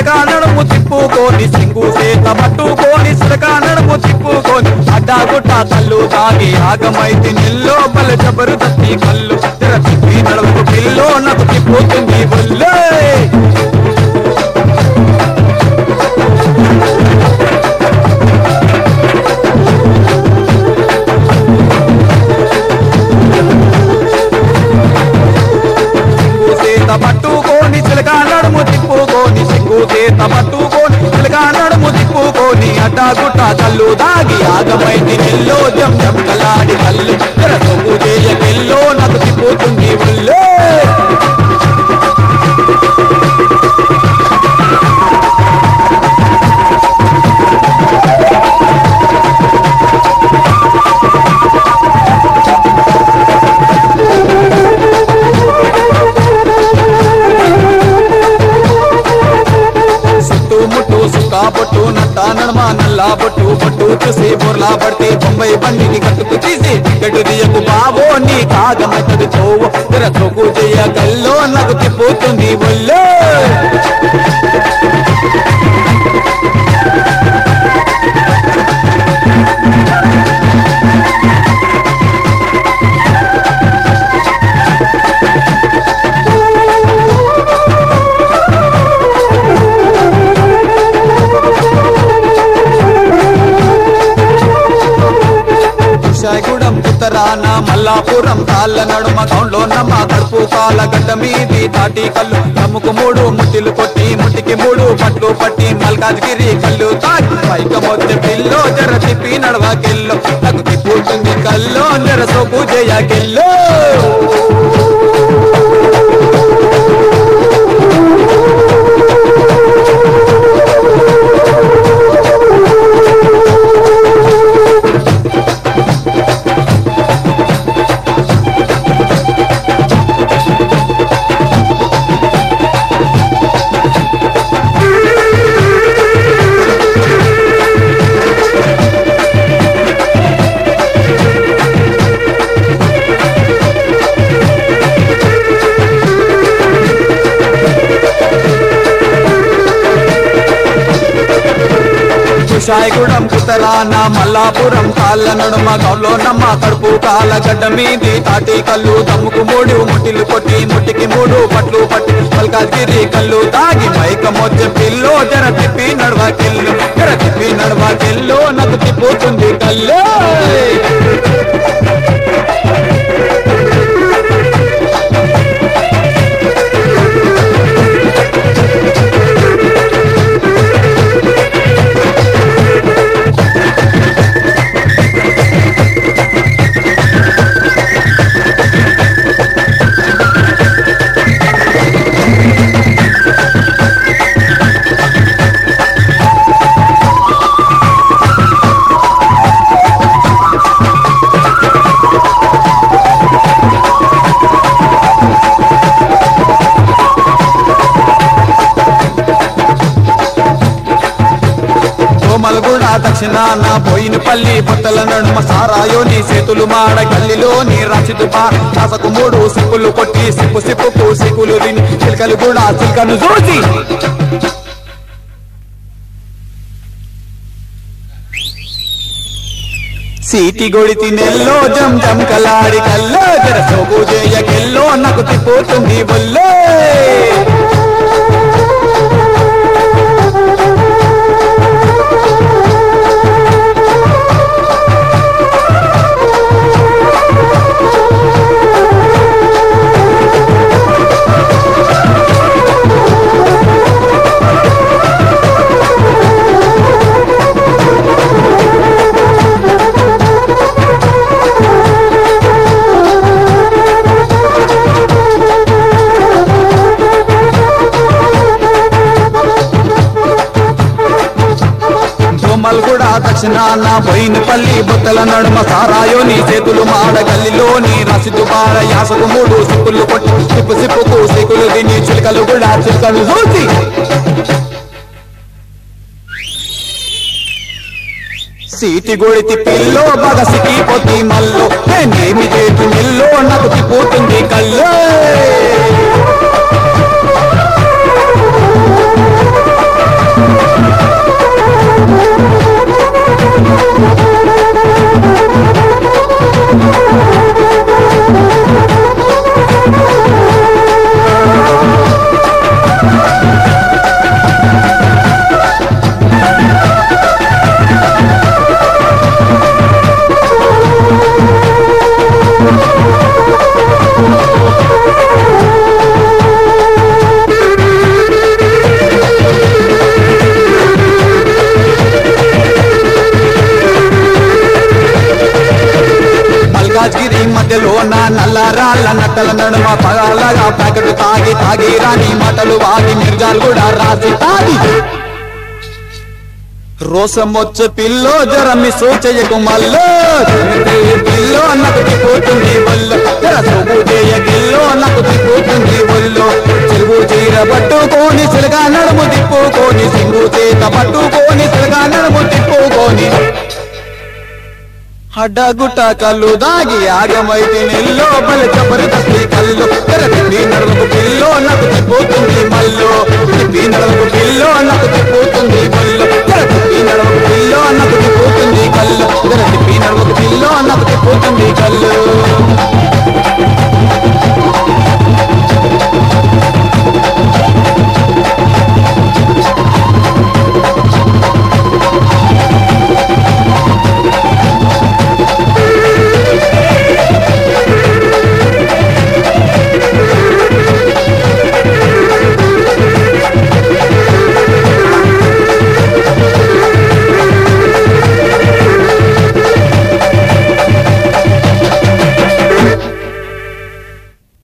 సిలక నడుము తిప్పుకొని సింగు సేత పట్టుకొని సిలక నడుము తిప్పుకొని అడ్డాగుట్ట కళ్ళు తాగి ఆగమైతే నిల్లో బల జబరు తత్తి కళ్ళు తెర తిప్పి నడుము పిల్లో నాకు తిప్పుతుంది ఒళ్ళే సింగు సేత పట్టుకొని చిలక నడుము తిప్పుకొని సింగు సేత పట్టుకొని చిలక నడుము తిప్పుకొని అడ్డాగుట్ట కళ్ళు దాగి ఆగమైంది నిల్లో జం జం కలాడి కళ్ళు తెర సొమ్ము చేయ కెల్లో నాకు తిప్పుతుంది ఒళ్ళే సుట్టు ముట్టు సుక్కా బొట్టు నట్ట నడమ నల్లా బొట్టు బొట్టు చూసి బొర్లా పడితే బొంబాయి బండిని కట్టుకు తీసి టికెట్ తీయకు బాబో నీ కాగమతడు తోవు తెర తోకు చెయ్య కల్లో నాకు తిప్పుతుంది ఒళ్ళే విశాఖగూడెం ఉత్తరాన మల్లాపురం కాళ్ళ నడుమ కౌండ్లో నమ్మ కడుపు కాల గడ్డ మీది తాటి కళ్ళు నమ్ముకు మూడు ముట్టిలు కొట్టి ముట్టికి మూడు పట్లు పట్టి మల్కాజ్గిరి కళ్ళు తాకి పైక మొత్తం పిల్లో జర తిప్పి నడవకెల్లో నాకు తిప్పుతుంది కల్లో నెర సోకు చేయకెల్లో విశాఖగూడెం ఉత్తరాన మల్లాపురం కాళ్ళ నడుమ గౌలో నమ్మ కడుపు కాల గడ్డ మీది తాటి కళ్ళు దమ్ముకు మూడు ముట్టిలు కొట్టి ముట్టికి మూడు పట్లు పట్టి మల్కాజ్గిరి కళ్ళు తాగి మైక మొచ్చ పిల్లో జర తిప్పి నడవకెళ్ళు జర తిప్పి నడవకెళ్ళు నాకు తిప్పుతుంది కల్లో కోమలగూడ దక్షిణాన పోయినపల్లి పొట్టల నడుమ సారాయోని చేతులు మాడ గల్లిలోని రాచిదు కాసకు మూడు సిప్పులు కొట్టి సిప్పు సిప్పుకు సిక్కులు తిని చిలకలు కూడా చిలకను చూసి సీటి గొడితి నెల్లో జం జం కలాడి కల్లో జర సోగు చేయకెల్లో నాకు తిప్పుతుంది బొల్లే బొమ్మలు దక్షిణాన బోయినపల్లి బొత్తల నడుమ సారాయోని చేతులు మాడ గల్లిలోని రసిదు బాడ యాసకు మూడు సిప్పులు కొట్టి సిప్పు సిప్పుకు సిక్కులు తిని చిలకలు కూడా చిలకలు చూసి సీటి గొడితి పిల్లో బగసికి పొత్తి మల్లో నేనేమి చేతి మిల్లో నాకు తిప్పుతుంది కల్లో నా నల్లరాళ్ళ నట్టల నడుమ పగలగా ప్యాకెట్ తాగి తాగి రాని మాటలు వాగి మిర్జాలు కూడా రాసి తాగి రోసం వచ్చే పిల్లో జరమి సూచయకు మల్లో తిరిగి పిల్లో నాకు తిప్పుతుంది ఒళ్ళు జర సోపు చేయ గిల్లో నాకు తిప్పుతుంది ఒళ్ళు చెరువు చీర పట్టుకొని సిలగా నడుము తిప్పుకొని సింగు చేత పట్టుకొని సిలగా నడుము తిప్పుకొని అడ్డగుట్ట కళ్ళు దాగి ఆగమైతే నెల్లో బలి జబర్దస్తి కళ్ళు తెర తిప్పి నడుముకు పిల్లో నాకు తిప్పుతుంది మల్లో తిప్పి నడుముకు పిల్లో నాకు తిప్పుతుంది మల్లో తెర తిప్పి నడుముకు పిల్లో నాకు తిప్పుతుంది కళ్ళు తెర తిప్పి నడుముకు పిల్లో నాకు తిప్పుతుంది కళ్ళు